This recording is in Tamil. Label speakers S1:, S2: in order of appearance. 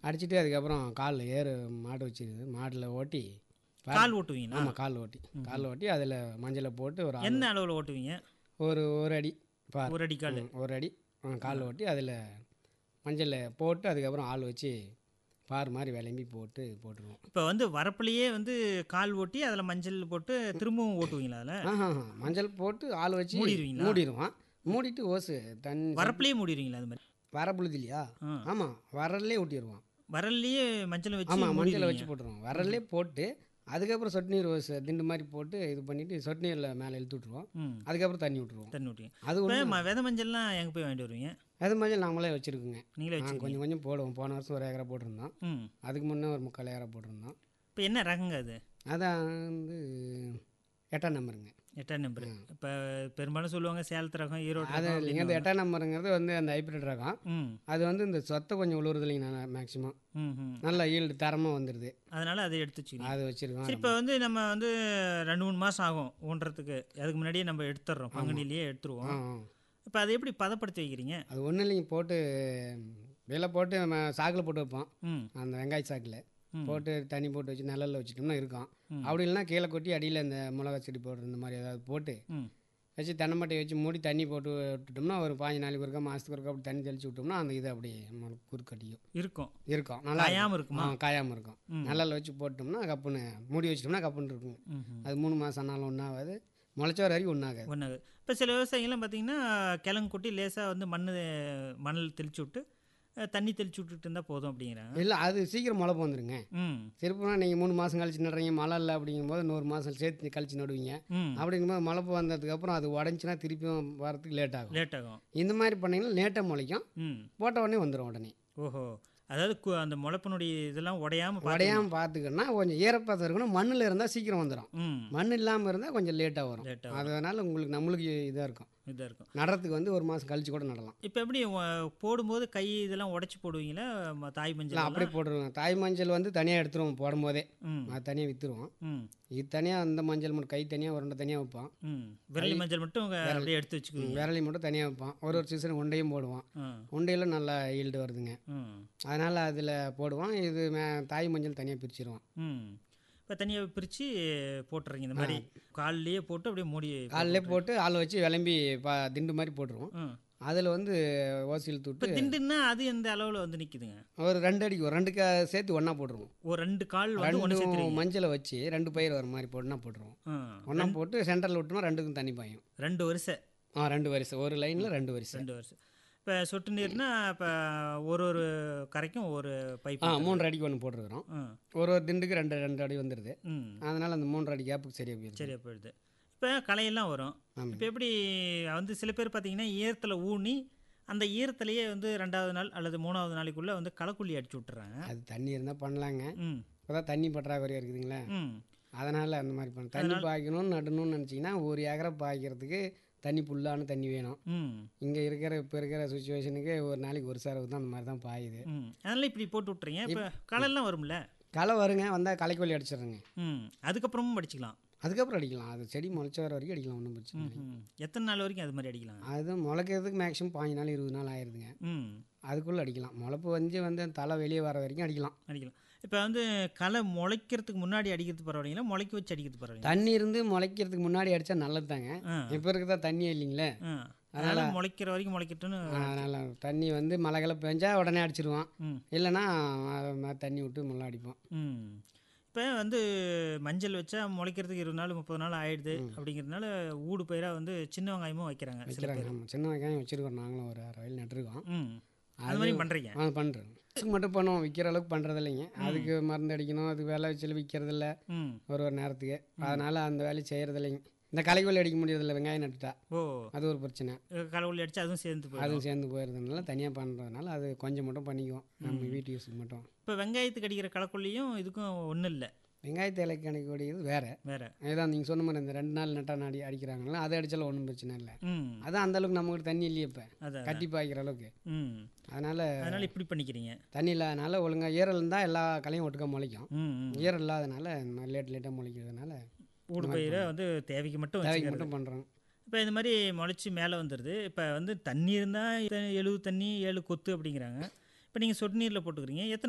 S1: அடிச்சுட்டு அதுக்கப்புறம் கால் ஏறு மாடு வச்சிருக்குது மாடில் ஓட்டி
S2: கால் ஓட்டுவீங்களா
S1: ஆமாம் கால் ஓட்டி கால் ஓட்டி அதில் மஞ்சளை போட்டு ஒரு ஆள்
S2: என்ன அளவில் ஓட்டுவீங்க
S1: ஒரு ஒரு அடி பார்
S2: ஒரு அடி கால்
S1: ம், ஒரு அடி ஆ, கால் ஓட்டி அதில் மஞ்சளில் போட்டு அதுக்கப்புறம் ஆள் வச்சு பார் மாதிரி விளம்பி போட்டு போட்டுருவோம்
S2: இப்போ வந்து வரப்புலையே வந்து கால் ஓட்டி அதில் மஞ்சள் போட்டு திரும்பவும் ஓட்டுவீங்களா அதில்
S1: ஆஹா மஞ்சள் போட்டு ஆள் வச்சு
S2: மூடிடுவீங்களா?
S1: மூடிடுவான் மூடிட்டு ஓசு தண்ணி
S2: வரப்புலையே மூடிடுவீங்களா அது மாதிரி
S1: வர புழுதி இல்லையா
S2: ஆ.
S1: ஆமாம் வரல்லே ஊட்டிடுவான்
S2: வரல்லையே மஞ்சளை வச்சு
S1: ஆமாம் மஞ்சளை
S2: மூடிடுவீங்க.
S1: வச்சு போட்டுருவோம் வரல்லே போட்டு அதுக்கப்புறம் சொட்டு நீர் ஓசு திண்டு மாதிரி போட்டு இது பண்ணிட்டு சொட்டு நீரில் மேலே இழுத்து விட்ருவோம்
S2: ம்
S1: அதுக்கப்புறம் தண்ணி விட்ருவோம்
S2: தண்ணி விட்டுங்க
S1: அது
S2: இப்போ
S1: ஒன்று
S2: ம- விதை மஞ்சள்லாம் எங்கே போய் வாங்கிட்டு வருவீங்க
S1: அது மாதிரி நாங்களே வச்சுருக்குங்க
S2: நீங்களே
S1: ஆ,
S2: வச்சு
S1: கொஞ்சம் கொஞ்சம் போடுவோம் போன வருஷம் ஒரு ஏக்கரா போட்டிருந்தோம்
S2: ம்
S1: அதுக்கு முன்னே ஒரு முக்கால் ஏக்கரா போட்டிருந்தோம்
S2: இப்போ என்ன ரகங்க அது
S1: அதான் வந்து எட்டாம் நம்பருங்க
S2: எட்டாம் நம்பர் இப்போ பெரும்பாலும் சொல்லுவாங்க சேலத்து ரகம் ஈரோடு
S1: அது
S2: ரகம்
S1: இல்லைங்க அந்த எட்டாம் நம்பருங்கிறது வந்து அந்த ஹைப்ரிட் ரகம்
S2: ம்
S1: அது வந்து இந்த சொத்தை கொஞ்சம் உழுவுறது இல்லைங்க மேக்ஸிமம்
S2: ம் ம்
S1: நல்லா ஈல்டு தரமாக வந்துடுது
S2: அதனால் அதை எடுத்து வச்சுக்கணும்
S1: அது
S2: சரி
S1: வச்சுருக்கோம்
S2: இப்போ வந்து நம்ம வந்து ரெண்டு மூணு மாதம் ஆகும் ஊன்றதுக்கு அதுக்கு முன்னாடியே நம்ம எடுத்துடுறோம் பங்குனிலேயே எடுத்துருவோம்
S1: ஆ ஆ.
S2: இப்போ அதை எப்படி பதப்படுத்தி வைக்கிறீங்க
S1: அது ஒன்றும் இல்லைங்க போட்டு விலை போட்டு நம்ம சாக்கில் போட்டு வைப்போம்
S2: ம்
S1: அந்த வெங்காய சாக்கில்
S2: ம்.
S1: போட்டு தண்ணி போட்டு வச்சு நிழல்ல வச்சுட்டோம்னா இருக்கும் அப்படி இல்லைன்னா கீழே கொட்டி அடியில் இந்த மிளகா செடி போடுற இந்த மாதிரி ஏதாவது போட்டு
S2: ம்
S1: வச்சு தென்னமட்டையை வச்சு மூடி தண்ணி போட்டு விட்டுட்டோம்னா ஒரு பாஞ்சு நாளைக்கு ஒருக்கா மாதத்துக்கு ஒருக்கா அப்படி தண்ணி தெளிச்சு விட்டோம்னா அந்த இது அப்படியே குறுக்கட்டியும்
S2: இருக்கும்
S1: இருக்கும் நல்லா
S2: காயாம இருக்குமா?
S1: ஆ, காயாம இருக்கும் நிழல்ல வச்சு போட்டோம்னா கப்புன்னு மூடி வச்சிட்டோம்னா கப்புன்னு இருக்கும்
S2: ம் ம்
S1: அது மூணு மாதம் ஆனாலும் ஒன்றாகாது முளைச்ச வர வரைக்கும் ஒன்றாகாது
S2: ஒன்றாது இப்போ சில விவசாயிகள்லாம் பார்த்தீங்கன்னா கிழங்கு கொட்டி லேசாக வந்து மண் மணல் தெளிச்சு விட்டு அஹ், தண்ணி தெளிச்சு விட்டுட்டு இருந்தால் போதும் அப்படிங்கிறாங்க
S1: இல்லை அது சீக்கிரம் முளைப்பு வந்துருங்க
S2: ம்
S1: திருப்பினா நீங்கள் மூணு மாதம் கழிச்சு நடுறீங்க மழை இல்லை அப்படிங்கும்போது நூறு மாதம் சேர்த்து கழிச்சு நடுவீங்க
S2: ம்
S1: அப்படிங்கும்போது முளைப்பு வந்ததுக்கப்புறம் அது உடஞ்சினா திருப்பியும் வரதுக்கு லேட் ஆகும்
S2: லேட் ஆகும்
S1: இந்த மாதிரி பண்ணிங்கன்னா லேட்டாக முளைக்கும்
S2: ம்
S1: போட்ட உடனே வந்துடும் உடனே
S2: ஓஹோ அதாவது கு- அந்த முளைப்பினுடைய இதெல்லாம் உடையாம பார்த்து-
S1: உடையாமல் பார்த்துக்கணும்னா கொஞ்சம் ஈரப்பதம் இருக்கணும் மண்ணில் இருந்தால் சீக்கிரம் வந்துடும்
S2: ம்
S1: மண் இல்லாமல் இருந்தால் கொஞ்சம் லேட்டாக வரும்
S2: லேட்
S1: அதனால் உங்களுக்கு நம்மளுக்கு இதாக இருக்கும்
S2: இதாக இருக்கும்
S1: நடுறதுக்கு வந்து ஒரு மாதம் கழிச்சு கூட நடலாம்
S2: இப்போ எப்படி உ- போடும்போது கை இதெல்லாம் உடைச்சி போடுவீங்களா ம- தாய்
S1: இல்லை
S2: மஞ்சள்
S1: அப்படியே போட்டுருவோம் தாய் மஞ்சள் வந்து தனியாக எடுத்துருவோம் போடும்போதே
S2: ம்
S1: அது தனியாக விற்றுருவோம்
S2: ம்
S1: இது தனியாக அந்த மஞ்சள் மட்டும் கை தனியாக உருண்டை தனியாக வைப்போம்
S2: ம் விரலி மஞ்சள் மட்டும் உங்க அப்படியே எடுத்து வச்சுக்குவீங்க
S1: விரலி மட்டும் தனியாக வைப்போம் ஒரு ஒரு சீசன் உண்டையும் போடுவோம்
S2: ஆ
S1: உண்டையில் நல்லா ஈல்டு வருதுங்க
S2: ம்
S1: அதனால் அதில் போடுவோம் இது மே- தாய் மஞ்சள் தனியாக பிரிச்சிருவோம்
S2: ம் இப்போ தனியாக பிரித்து போட்டுறீங்க இந்த மாதிரி கால்லையே போட்டு அப்படியே மூடி
S1: காலையிலே போட்டு ஆள் வச்சு விளம்பி பா திண்டு மாதிரி போட்டுருவோம்
S2: ம்
S1: அதில் வந்து ஓசியில்
S2: இப்போ
S1: தூட்டு
S2: திண்டுன்னா அது எந்த அளவில் வந்து நிற்குதுங்க
S1: ஒரு ரெண்டு அடிக்கு ஒரு ரெண்டு கா சேர்த்து ஒன்றா போட்டுருவோம்
S2: ஒரு ரெண்டு கால் வந்து ஒன்று
S1: ரெண்டு
S2: சேர்த்துறீங்க
S1: மஞ்சளை வச்சு ரெண்டு பயிர் வர மாதிரி போட்டுனா போட்டுருவோம்
S2: ஆ
S1: ஒன்றா போட்டு சென்டரில் விட்டோம்னா ரெண்டுக்கும் தண்ணி பாயும்
S2: ரெண்டு வருஷம்
S1: ஆ ரெண்டு வரிசை ஒரு லைனில் ரெண்டு வரிசை
S2: ரெண்டு வருஷம் இப்போ சொட்டு நீர்னா இப்போ ஒரு ஒரு கரைக்கும் ஒரு பைப்
S1: ஆ மூன்று அடிக்கு ஒன்று போட்டிருக்கிறோம்
S2: ம்
S1: ஒரு ஒரு திண்டுக்கு ரெண்டு ரெண்டு அடி வந்துடுது
S2: ம்
S1: அதனால் அந்த மூன்று அடி கேப்புக்கு சரியாக போயிடுது
S2: சரியா போயிடுது இப்போ களையெல்லாம் வரும்
S1: ஆமாம்.
S2: இப்போ எப்படி வந்து சில பேர் பார்த்தீங்கன்னா ஈரத்தில் ஊனி அந்த ஈரத்திலேயே வந்து ரெண்டாவது நாள் அல்லது மூணாவது நாளைக்குள்ளே வந்து களக்குள்ளி அடிச்சு விட்டுறாங்க
S1: அது தண்ணி இருந்தால் பண்ணலாங்க
S2: ம்
S1: இப்போ தான் தண்ணி பற்றாக்குறையாக இருக்குதுங்களா
S2: ம்
S1: அதனால் அந்த மாதிரி பண்ண தண்ணி பாய்க்கணும்னு நடணும்னு நினச்சிங்கன்னா ஒரு ஏக்கரை பாய்க்கிறதுக்கு தண்ணி புல்லான தண்ணி வேணும்
S2: ம்
S1: இங்கே இருக்கிற இப்போ இருக்கிற சுச்சுவேஷனுக்கு ஒரு நாளைக்கு ஒரு சாரவு தான் அந்த மாதிரி தான் பாயுது
S2: ம் அதனால இப்படி போட்டு விட்றீங்க இப்போ களையெல்லாம் வரும்ல
S1: களை வருங்க வந்தால் களைக்கொல்லி அடிச்சிடுறேங்க
S2: ம் அதுக்கப்புறமும் அடிச்சுக்கலாம்
S1: அதுக்கப்புறம் அடிக்கலாம் அது செடி முளைச்ச வர வரைக்கும் அடிக்கலாம் ஒன்றும் பிரச்சனை இல்லை
S2: ம் எத்தனை நாள் வரைக்கும் அது மாதிரி அடிக்கலாம்
S1: அது முளைக்கிறதுக்கு மேக்ஸிமம் பாஞ்சு நாள் இருபது நாள் ஆயிருதுங்க
S2: ம்
S1: அதுக்குள்ளே அடிக்கலாம் முளைப்பு வந்து வந்து தலை வெளியே வர வரைக்கும் அடிக்கலாம்
S2: அடிக்கலாம் இப்போ வந்து களை முளைக்கிறதுக்கு முன்னாடி அடிக்கிறது பரவாயில்லைங்களா முளைக்க வச்சு அடிக்கிறது பரவாயில்லைங்களா
S1: தண்ணி இருந்து முளைக்கிறதுக்கு முன்னாடி அடித்தா நல்லது தாங்க
S2: ஆ
S1: இப்போ இருக்கிறதா தண்ணியே இல்லைங்களே
S2: ஆ அதனால முளைக்கிற வரைக்கும் முளைக்கட்டுன்னு
S1: அதனால் தண்ணி வந்து மழை கிளை பெஞ்சா உடனே அடிச்சிருவோம்
S2: ம்
S1: இல்லைன்னா அது மாதிரி தண்ணி விட்டு முள்ள அடிப்போம்
S2: ம் இப்போ வந்து மஞ்சள் வச்சா முளைக்கிறதுக்கு இருபது நாள் முப்பது நாள் ஆயிடுது அப்படிங்கிறதுனால ஊடு பயிராக வந்து சின்ன வெங்காயமும் வைக்கிறாங்க சில
S1: வைக்கிறாங்க
S2: பேர்
S1: ஆமாம் சின்ன வெங்காயம் வச்சுருக்கோம் நாங்களும் ஒரு அரை வயல் நட்டுருக்கோம்
S2: ம் அது மாதிரி பண்ணுறீங்க
S1: ஆ பண்ணுறோம் மட்டும் பண்ணுவோம் விற்கிற அளவுக்கு பண்ணுறது இல்லைங்க அதுக்கு மருந்து அடிக்கணும் அதுக்கு வேலை வச்சு விற்கிறது இல்லை
S2: ம்
S1: ஒரு ஒரு நேரத்துக்கு அதனால் அந்த வேலையை செய்கிறது இல்லைங்க இந்த களைக்கொல்லி அடிக்க முடியறதில்ல வெங்காயம் நட்டுட்டா
S2: ஓ
S1: அது ஒரு பிரச்சனை
S2: கலவுள்ளி அடிச்சு அதுவும் சேர்ந்து போயிடும்
S1: அதுவும் சேர்ந்து போயிருந்ததுனால தனியாக பண்ணுறதுனால அது கொஞ்சம் மட்டும் பண்ணிக்குவோம் நம்ம வீட்டு யூஸுக்கு மட்டும்
S2: இப்போ வெங்காயத்துக்கு அடிக்கிற களைக்கொல்லியும் இதுக்கும் ஒன்றும் இல்லை
S1: வெங்காயத்தை இலைக்கு அடிக்கக்கூடியது வேறு
S2: வேற
S1: இதான் நீங்கள் சொன்ன மாதிரி இந்த ரெண்டு நாள் நட்டா நாடி அடிக்கிறாங்களா அதை அடித்தாலும் ஒன்றும் பிரச்சனை இல்லை
S2: ம்
S1: அதான் அந்த அளவுக்கு நம்மகிட்ட தண்ணி இல்லையே இப்போ
S2: அதான்
S1: கட்டி பாய்க்கிற அளவுக்கு
S2: ம்
S1: அதனால்
S2: அதனால இப்படி பண்ணிக்கிறீங்க
S1: தண்ணி இல்லாதனால ஒழுங்காக ஈரல் இருந்தால் எல்லா களையும் ஒட்டுக்க முளைக்கும்
S2: ம் ம்
S1: ஈரம் இல்லாதனால இந்த மாதிரி லேட் லேட்டாக முளைக்கிறதுனால
S2: ஊடு பயிரை வந்து தேவைக்கு மட்டும்
S1: தேவைக்கு
S2: வச்சுக்கிறது
S1: மட்டும் பண்ணுறோம்
S2: இப்போ இந்த மாதிரி முளைச்சி மேலே வந்துடுது இப்போ வந்து தண்ணி இருந்தால் எழுபது தண்ணி ஏழு கொத்து அப்படிங்கிறாங்க இப்போ நீங்கள் சொட்டு நீரில் போட்டுக்கிறீங்க எத்தனை